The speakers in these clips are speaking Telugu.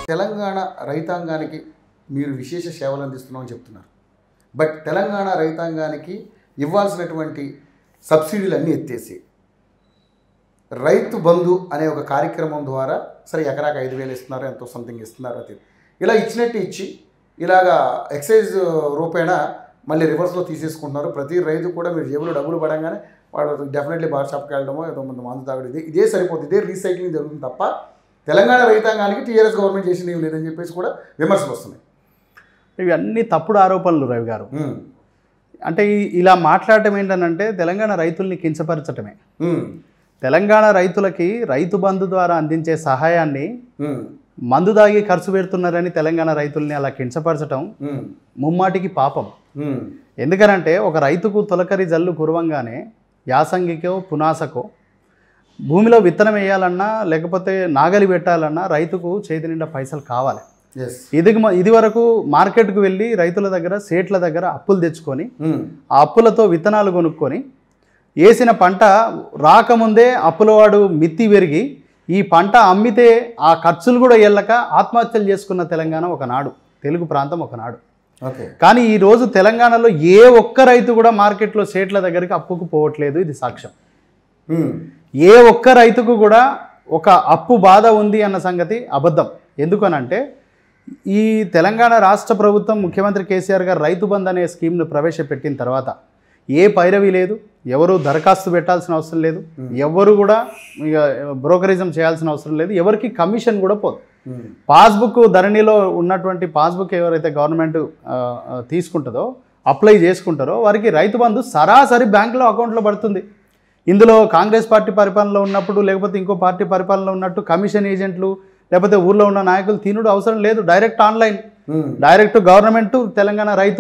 తెలంగాణ రైతాంగానికి మీరు విశేష సేవలు అందిస్తున్నామని చెప్తున్నారు బట్ తెలంగాణ రైతాంగానికి ఇవ్వాల్సినటువంటి సబ్సిడీలన్నీ ఎత్తేసి రైతు బంధు అనే ఒక కార్యక్రమం ద్వారా సరే ఎకరాకి ఐదు వేలు ఇస్తున్నారు ఎంతో సంథింగ్ ఇస్తున్నారు అది ఇలా ఇచ్చినట్టు ఇచ్చి ఇలాగా ఎక్సైజ్ రూపేణ మళ్ళీ రివర్స్లో తీసేసుకుంటున్నారు ప్రతి రైతు కూడా మీరు జేబులో డబ్బులు పడంగానే వాడు డెఫినెట్లీ బార్ షాప్కి వెళ్ళడమో ఏదో మంది మందు తాగడం ఇదే ఇదే సరిపోతుంది ఇదే రీసైక్లింగ్ జరుగుతుంది తప్ప తెలంగాణ రైతాంగానికి టీఆర్ఎస్ గవర్నమెంట్ చేసింది ఏం లేదని చెప్పేసి కూడా విమర్శలు వస్తున్నాయి ఇవి అన్ని తప్పుడు ఆరోపణలు రవి గారు ఉమ్, అంటే ఈ- ఇలా మాట్లాడటం ఏంటనంటే తెలంగాణ రైతుల్ని కించపరచటమే ఉమ్, తెలంగాణ రైతులకి రైతు బంధు ద్వారా అందించే సహాయాన్ని ఉమ్, మందు దాగి ఖర్చు పెడుతున్నారని తెలంగాణ రైతుల్ని అలా కించపరచటం ఉమ్, ముమ్మాటికి పాపం ఉమ్, ఎందుకనంటే ఒక రైతుకు తొలకరి జల్లు కురవంగానే యాసంగికో పునాసకో భూమిలో విత్తనం వేయాలన్నా లేకపోతే నాగలి పెట్టాలన్నా రైతుకు చేతి నిండా పైసలు కావాలి ఎస్ ఇది ఇది వరకు మార్కెట్కు వెళ్ళి రైతుల దగ్గర సేట్ల దగ్గర అప్పులు తెచ్చుకొని ఉమ్, ఆ అప్పులతో విత్తనాలు కొనుక్కొని వేసిన పంట రాకముందే అప్పులవాడు మిత్తి పెరిగి ఈ పంట అమ్మితే ఆ ఖర్చులు కూడా వెళ్ళక ఆత్మహత్యలు చేసుకున్న తెలంగాణ ఒకనాడు తెలుగు ప్రాంతం ఒకనాడు ఓకే కానీ ఈ రోజు తెలంగాణలో ఏ ఒక్క రైతు కూడా మార్కెట్లో సేట్ల దగ్గరికి అప్పుకు పోవట్లేదు ఇది సాక్ష్యం ఉమ్, ఏ ఒక్క రైతుకు కూడా ఒక అప్పు బాధ ఉంది అన్న సంగతి అబద్ధం ఎందుకనంటే ఈ తెలంగాణ రాష్ట్ర ప్రభుత్వం ముఖ్యమంత్రి కేసీఆర్ గారు రైతు బంధు అనే స్కీమ్ను ప్రవేశపెట్టిన తర్వాత ఏ పైరవి లేదు ఎవరు దరఖాస్తు పెట్టాల్సిన అవసరం లేదు ఎవరు కూడా ఇక బ్రోకరిజం చేయాల్సిన అవసరం లేదు ఎవరికి కమిషన్ కూడా పోదు ఉమ్, పాస్బుక్ ధరణిలో ఉన్నటువంటి పాస్బుక్ ఎవరైతే గవర్నమెంట్ ఆ, ఆ, తీసుకుంటుందో అప్లై చేసుకుంటారో వారికి రైతు బంధు సరాసరి బ్యాంకులో అకౌంట్లో పడుతుంది ఇందులో కాంగ్రెస్ పార్టీ పరిపాలనలో ఉన్నప్పుడు లేకపోతే ఇంకో పార్టీ పరిపాలనలో ఉన్నట్టు కమిషన్ ఏజెంట్లు లేకపోతే ఊర్లో ఉన్న నాయకులు తినుడు అవసరం లేదు direct online um, direct government Telangana రైతు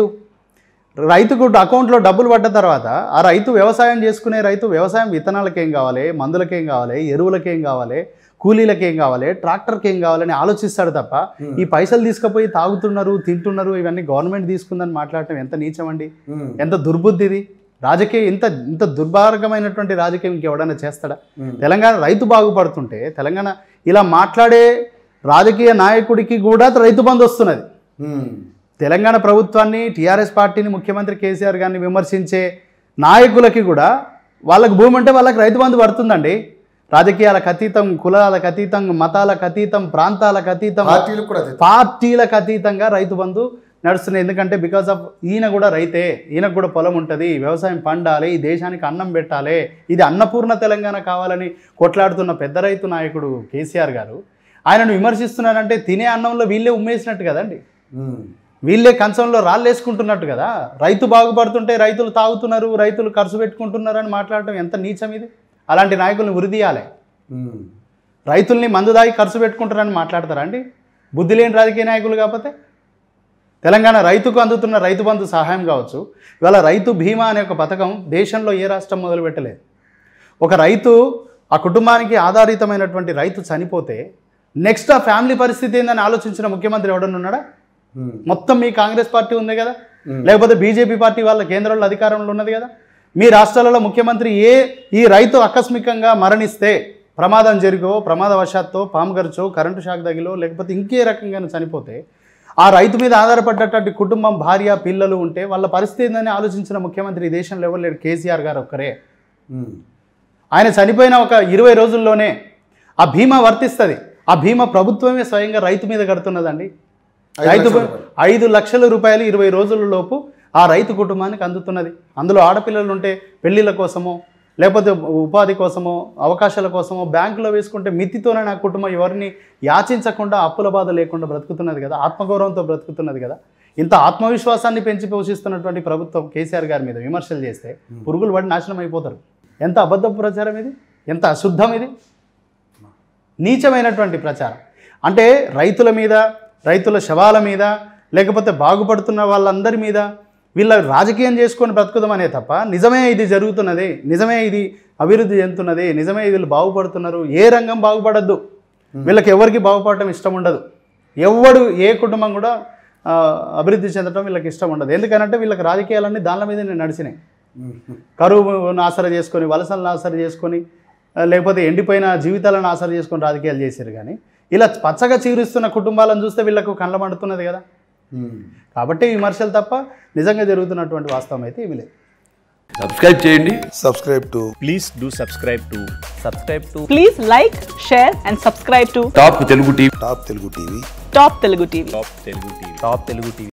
రైతుకు అకౌంట్లో డబ్బులు పడ్డ తర్వాత ఆ రైతు వ్యవసాయం చేసుకునే రైతు వ్యవసాయం విత్తనాలకేం కావాలి మందులకేం కావాలి ఎరువులకేం కావాలి కూలీలకేం కావాలి ట్రాక్టర్కి ఏం కావాలని ఆలోచిస్తాడు తప్ప ఈ పైసలు తీసుకుపోయి తాగుతున్నారు తింటున్నారు ఇవన్నీ గవర్నమెంట్ తీసుకుందని మాట్లాడటం ఎంత నీచమండి ఉమ్, ఎంత దుర్బుద్ధి ఇది రాజకీయం ఇంత ఇంత దుర్మార్గమైనటువంటి రాజకీయం ఇంకెవడైనా చేస్తాడా ఉమ్, తెలంగాణ రైతు బాగుపడుతుంటే తెలంగాణ ఇలా మాట్లాడే రాజకీయ నాయకుడికి కూడా రైతు బంధు వస్తున్నది ఉమ్, తెలంగాణ ప్రభుత్వాన్ని టీఆర్ఎస్ పార్టీని ముఖ్యమంత్రి కేసీఆర్ గారిని విమర్శించే నాయకులకి కూడా వాళ్ళకి భూమి ఉంటే వాళ్ళకి రైతు బంధు పడుతుందండి రాజకీయాలకు అతీతం కులాలకు అతీతం మతాలకు అతీతం ప్రాంతాలకు అతీతం పార్టీలకు కూడా అదే పార్టీలకు అతీతంగా రైతు బంధు నడుస్తుంది ఎందుకంటే బికాస్ ఆఫ్ ఈయన కూడా రైతే ఈయనకు కూడా పొలం ఉంటుంది వ్యవసాయం పండాలి ఈ దేశానికి అన్నం పెట్టాలి ఇది అన్నపూర్ణ తెలంగాణ కావాలని కొట్లాడుతున్న పెద్ద రైతు నాయకుడు కేసీఆర్ గారు ఆయనను విమర్శిస్తున్నారంటే తినే అన్నంలో వీళ్ళే ఉమ్మేసినట్టు కదండి ఉమ్, వీళ్ళే కంచంలో రాళ్ళు వేసుకుంటున్నట్టు కదా రైతు బాగుపడుతుంటే రైతులు తాగుతున్నారు రైతులు ఖర్చు పెట్టుకుంటున్నారు అని మాట్లాడటం ఎంత నీచం ఇది అలాంటి నాయకుల్ని ఉరిదీయాలి ఉమ్, రైతుల్ని మందు దాగి ఖర్చు పెట్టుకుంటారని మాట్లాడతారా అండి బుద్ధి లేని రాజకీయ నాయకులు కాకపోతే తెలంగాణ రైతుకు అందుతున్న రైతు బంధు సహాయం కావచ్చు ఇవాళ రైతు బీమా అనే ఒక పథకం దేశంలో ఏ రాష్ట్రం మొదలు పెట్టలేదు ఒక రైతు ఆ కుటుంబానికి ఆధారితమైనటువంటి రైతు చనిపోతే నెక్స్ట్ ఆ ఫ్యామిలీ పరిస్థితి ఏందని ఆలోచించిన ముఖ్యమంత్రి ఎవడన్నా ఉన్నాడా ఉమ్, మొత్తం మీ కాంగ్రెస్ పార్టీ ఉంది కదా Hmm. లేకపోతే బీజేపీ పార్టీ వాళ్ళ కేంద్రంలో అధికారంలో ఉన్నది కదా మీ రాష్ట్రాలలో ముఖ్యమంత్రి ఏ ఈ రైతు ఆకస్మికంగా మరణిస్తే ప్రమాదం జరిగో ప్రమాదవశాత్తు పాము ఖర్చో కరెంటు షాక్ తగిలో లేకపోతే ఇంకే రకంగా చనిపోతే ఆ రైతు మీద ఆధారపడ్డటువంటి కుటుంబం భార్య పిల్లలు ఉంటే వాళ్ళ పరిస్థితి ఏందని ఆలోచించిన ముఖ్యమంత్రి ఈ దేశంలో ఎవరు లేడు కేసీఆర్ గారు ఒక్కరే ఉమ్, ఆయన చనిపోయిన ఒక ఇరవై రోజుల్లోనే ఆ బీమా వర్తిస్తుంది ఆ బీమా ప్రభుత్వమే స్వయంగా రైతు మీద కడుతున్నదండి ఐదు రైతు లక్షల రూపాయలు. ఐదు లక్షల రూపాయలు ఇరవై రోజుల లోపు ఆ రైతు కుటుంబానికి అందుతున్నది అందులో ఆడపిల్లలు ఉంటే పెళ్లిళ్ళ కోసమో లేకపోతే ఉపాధి కోసమో అవకాశాల కోసమో బ్యాంకులో వేసుకుంటే మితితోనే నా కుటుంబం ఎవరిని యాచించకుండా అప్పుల బాధ లేకుండా బ్రతుకుతున్నది కదా ఆత్మగౌరవంతో బ్రతుకుతున్నది కదా ఇంత ఆత్మవిశ్వాసాన్ని పెంచి పోషిస్తున్నటువంటి ప్రభుత్వం కేసీఆర్ గారి మీద విమర్శలు చేస్తే పురుగులు పడి నాశనం అయిపోతారు ఎంత అబద్ధపు ప్రచారం ఇది ఎంత అశుద్ధం ఇది నీచమైనటువంటి ప్రచారం అంటే రైతుల మీద రైతుల శవాల మీద లేకపోతే బాగుపడుతున్న వాళ్ళందరి మీద వీళ్ళ రాజకీయం చేసుకొని బ్రతుకుదామనే తప్ప నిజమే ఇది జరుగుతున్నది నిజమే ఇది అభివృద్ధి చెందుతున్నది నిజమే వీళ్ళు బాగుపడుతున్నారు ఏ రంగం బాగుపడద్దు వీళ్ళకి ఎవరికి బాగుపడటం ఇష్టం ఉండదు ఎవడు ఏ కుటుంబం కూడా ఆ, అభివృద్ధి చెందడం వీళ్ళకి ఇష్టం ఉండదు ఎందుకనంటే వీళ్ళకి రాజకీయాలన్నీ దానిల మీదనే నడిచినాయి ఉమ్, కరువును ఆసర చేసుకొని వలసలను ఆసర చేసుకొని ఆ, లేకపోతే ఎండిపోయిన జీవితాలను ఆసర చేసుకొని రాజకీయాలు చేశారు కానీ ఇలా పచ్చగా చీరుస్తున్న కుటుంబాలను చూస్తే వీళ్ళకు కళ్ళ మండుతున్నది కదా కాబట్టి విమర్శలు తప్ప నిజంగా జరుగుతున్నటువంటి వాస్తవం అయితే ఏమీ లేదు సబ్స్క్రైబ్ చేయండి subscribe to please do subscribe to subscribe to Please like, share, and subscribe to Top Telugu TV Top Telugu TV. Top Telugu TV. top telugu tv top telugu tv